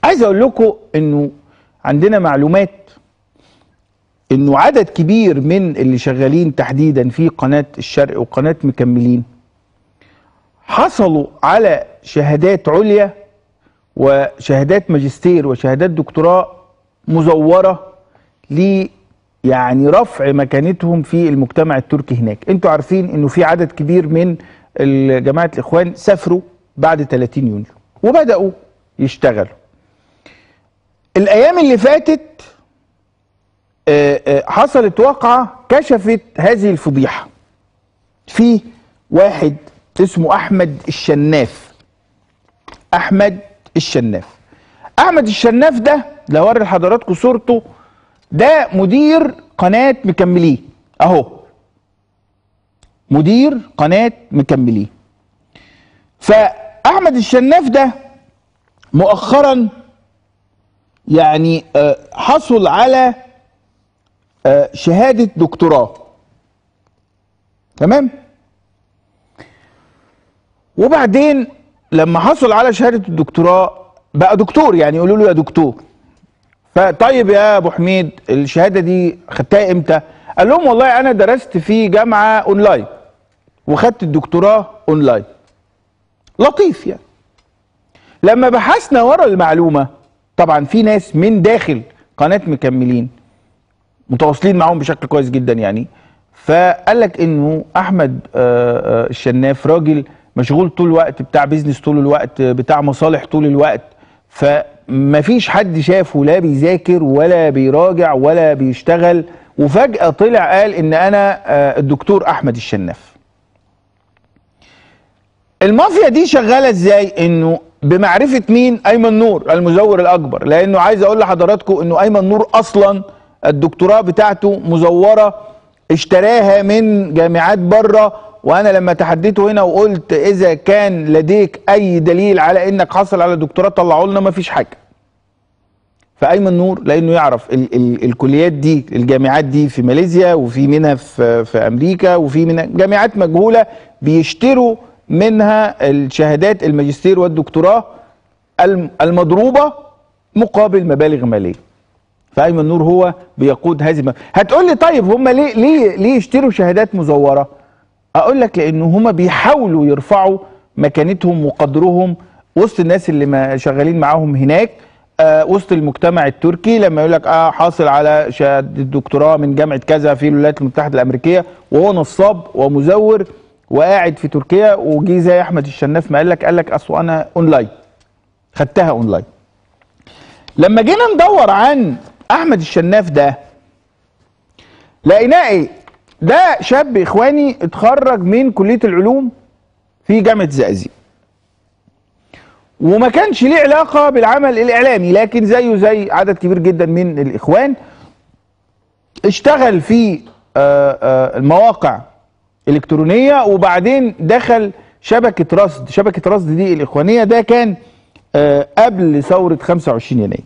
عايز اقول لكم انه عندنا معلومات انه عدد كبير من اللي شغالين تحديدا في قناه الشرق وقناه مكملين حصلوا على شهادات عليا وشهادات ماجستير وشهادات دكتوراه مزوره ل يعني رفع مكانتهم في المجتمع التركي هناك انتوا عارفين انه في عدد كبير من ال- جماعه الاخوان سافروا بعد 30 يونيو وبداوا يشتغلوا الايام اللي فاتت آه، آه، حصلت واقعه كشفت هذه الفضيحه في واحد اسمه احمد الشناف احمد الشناف احمد الشناف ده لو اوري لحضراتكم صورته ده مدير قناه مكمليه اهو مدير قناه مكمليه فاحمد الشناف ده مؤخرا يعني آه، حصل على آه، شهاده دكتوراه تمام وبعدين لما حصل على شهاده الدكتوراه بقى دكتور يعني يقولوا له يا دكتور فطيب يا ابو حميد الشهاده دي خدتها امتى قال لهم والله انا درست في جامعه اونلاين وخدت الدكتوراه اونلاين لطيف يعني لما بحثنا ورا المعلومه طبعا في ناس من داخل قناه مكملين متواصلين معاهم بشكل كويس جدا يعني فقال لك انه احمد آه، آه، الشناف راجل مشغول طول الوقت بتاع بيزنس طول الوقت بتاع مصالح طول الوقت فمفيش حد شافه لا بيذاكر ولا بيراجع ولا بيشتغل وفجأة طلع قال ان انا آه، الدكتور احمد الشناف المافيا دي شغاله ازاي انه بمعرفه مين ايمن نور المزور الاكبر لانه عايز اقول لحضراتكم انه ايمن نور اصلا الدكتوراه بتاعته مزوره اشتراها من جامعات بره وانا لما تحديته هنا وقلت اذا كان لديك اي دليل على انك حصل على دكتوراه طلعوا لنا مفيش حاجه فايمن نور لانه يعرف ال ال الكليات دي الجامعات دي في ماليزيا وفي منها في, في امريكا وفي منها جامعات مجهوله بيشتروا منها الشهادات الماجستير والدكتوراه الم- المضروبه مقابل مبالغ ماليه فايمن نور هو بيقود هذه الم- هتقول لي طيب هم ليه ليه ليه يشتروا شهادات مزوره اقول لك لان هم بيحاولوا يرفعوا مكانتهم وقدرهم وسط الناس اللي ما شغالين معاهم هناك آه وسط المجتمع التركي لما يقول لك اه حاصل على شهاده دكتوراه من جامعه كذا في الولايات المتحده الامريكيه وهو نصاب ومزور وقاعد في تركيا وجي زي احمد الشناف ما قال لك قال لك اصل انا اونلاين خدتها اونلاين لما جينا ندور عن احمد الشناف ده لقيناه ايه ده شاب اخواني اتخرج من كليه العلوم في جامعه الزقازيق وما كانش ليه علاقه بالعمل الاعلامي لكن زيه زي عدد كبير جدا من الاخوان اشتغل في آه، آه، المواقع الكترونيه وبعدين دخل شبكه رصد شبكه رصد دي الاخوانيه ده كان آه، قبل ثوره 25 يناير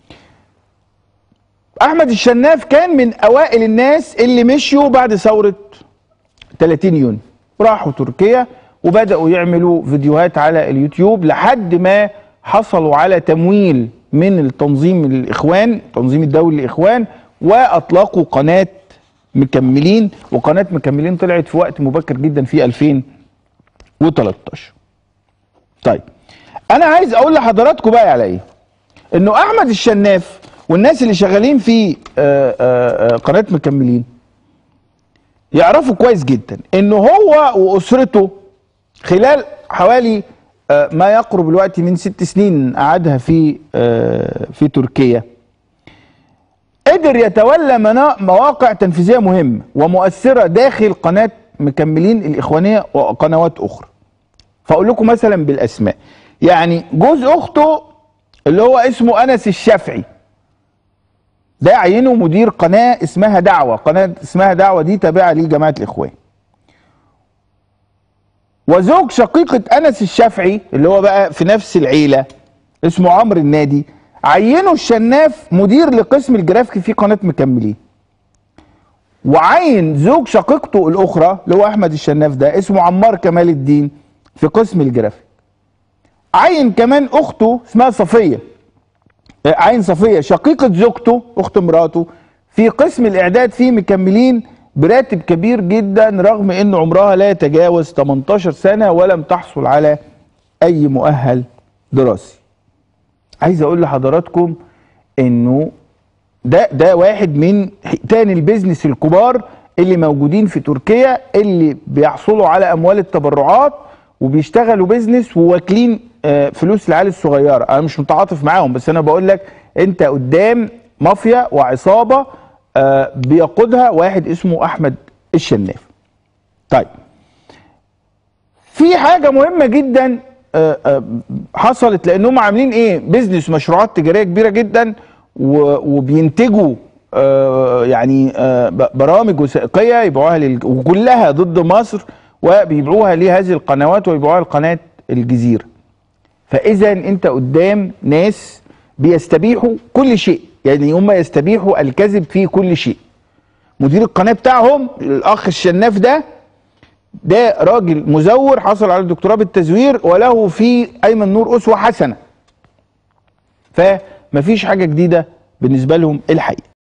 احمد الشناف كان من اوائل الناس اللي مشيوا بعد ثوره 30 يونيو راحوا تركيا وبداوا يعملوا فيديوهات على اليوتيوب لحد ما حصلوا على تمويل من التنظيم الاخوان التنظيم الدولي للاخوان واطلقوا قناه مكملين وقناه مكملين طلعت في وقت مبكر جدا في 2013 طيب انا عايز اقول لحضراتكم بقى على ايه انه احمد الشناف والناس اللي شغالين في آه، آه، آه، قناه مكملين يعرفوا كويس جدا انه هو واسرته خلال حوالي آه، ما يقرب الوقت من ست سنين قعدها في آه، في تركيا قدر يتولى منا- مواقع تنفيذيه مهمه ومؤثره داخل قناه مكملين الاخوانيه وقنوات اخرى فاقول لكم مثلا بالاسماء يعني جوز اخته اللي هو اسمه انس الشافعي ده عينه مدير قناه اسمها دعوه قناه اسمها دعوه دي تابعه لجماعه الاخوان وزوج شقيقه انس الشافعي اللي هو بقى في نفس العيله اسمه عمرو النادي عينه الشناف مدير لقسم الجرافيك في قناه مكملين وعين زوج شقيقته الاخرى اللي هو احمد الشناف ده اسمه عمار كمال الدين في قسم الجرافيك عين كمان اخته اسمها صفيه آه، عين صفيه شقيقه زوجته اخت مراته في قسم الاعداد فيه مكملين براتب كبير جدا رغم ان عمرها لا يتجاوز 18 سنه ولم تحصل على اي مؤهل دراسي عايز اقول لحضراتكم انه ده ده واحد من حيتان البيزنس الكبار اللي موجودين في تركيا اللي بيحصلوا على اموال التبرعات وبيشتغلوا بيزنس وواكلين آه، فلوس العيال الصغيره انا مش متعاطف معاهم بس انا بقول لك انت قدام مافيا وعصابه آه، بيقودها واحد اسمه احمد الشناف طيب في حاجه مهمه جدا آه، آه، حصلت لانهم عاملين ايه بيزنس مشروعات تجاريه كبيره جدا و- وبينتجوا آه، يعني آه، ب- برامج وثائقيه يبيعوها لل... وكلها ضد مصر وبيبيعوها لهذه القنوات ويبيعوها لقناه الجزيره فاذا انت قدام ناس بيستبيحوا كل شيء يعني هم يستبيحوا الكذب في كل شيء مدير القناه بتاعهم الاخ الشناف ده ده راجل مزور حصل على الدكتوراه بالتزوير وله في ايمن نور اسوه حسنه فمفيش حاجه جديده بالنسبه لهم الحقيقه